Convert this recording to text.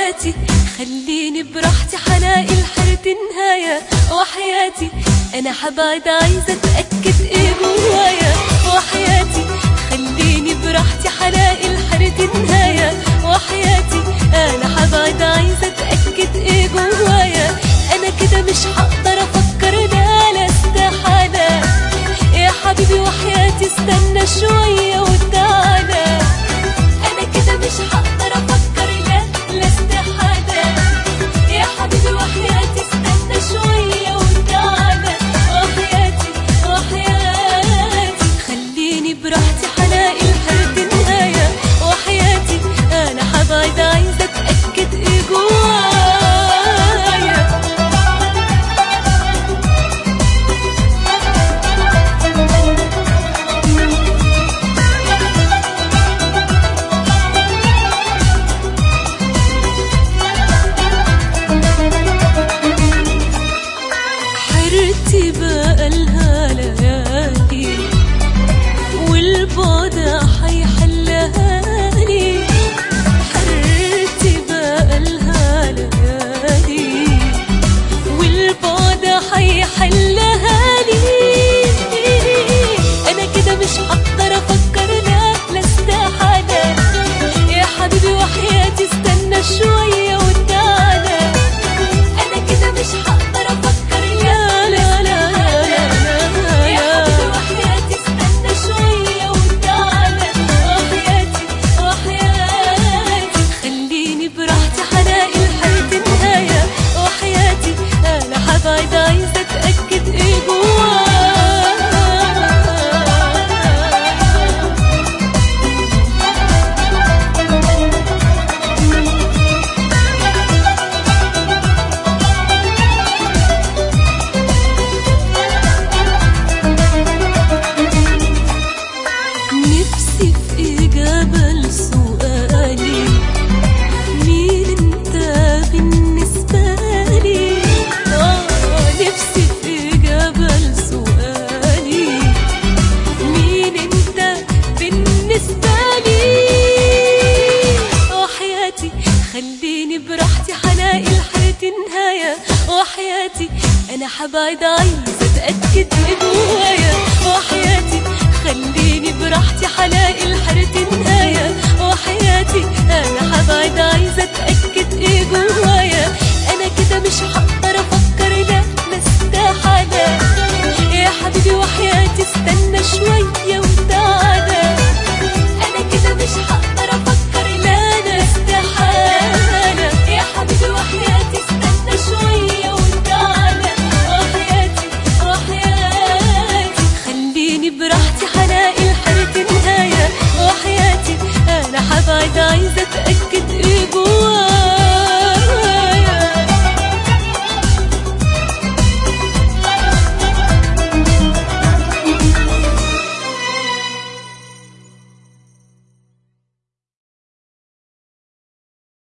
وحياتي خليني براحتي حلاقي الحرة نهاية وحياتي انا حبعد عايزة اتأكد ايه جوايا وحياتي خليني براحتي حلاقي الحرة نهاية وحياتي انا حبعد عايزة اتأكد ايه جوايا انا كده مش هقدر افكر لا لا استحالة يا حبيبي وحياتي استنى شوية وتعالى انا كده مش هقدر افكر لا لا استحالة يا حبيبي وحياتي استنى شوية وتعالى وحياتي وحياتي خليني براحتي حلاقي الحرة نهاية وحياتي انا حبعد عايزة اتأكد ايه جوايا حيرتي بقالها ليالي والبعد حيحلها لي حيرتي بقالها ليالي والبعد حيحلها لي انا كده مش هقدر افكر لا لا استحالة يا حبيبي وحياتي استنى شوية وتعالى انا كده مش هقدر افكر لا لا لا لا يا حبيبي وحياتي استنى شويه وتعالى وحياتي وحياتي خليني براحتي حلاقي الحرة نهاية وحياتي انا حبعد عايزة اتأكد ايه جوايا نفسي في إجابة لسؤالي مين أنت بالنسبة لي آه نفسي في إجابة لسؤالي مين أنت بالنسبة لي وحياتي خليني براحتي حلاقي الحياة نهاية وحياتي أنا حبعد عايزة أتأكد إيه جوايا وحياتي خليني براحتي حلاقي الحياة نهاية وحياتي أنا حبعد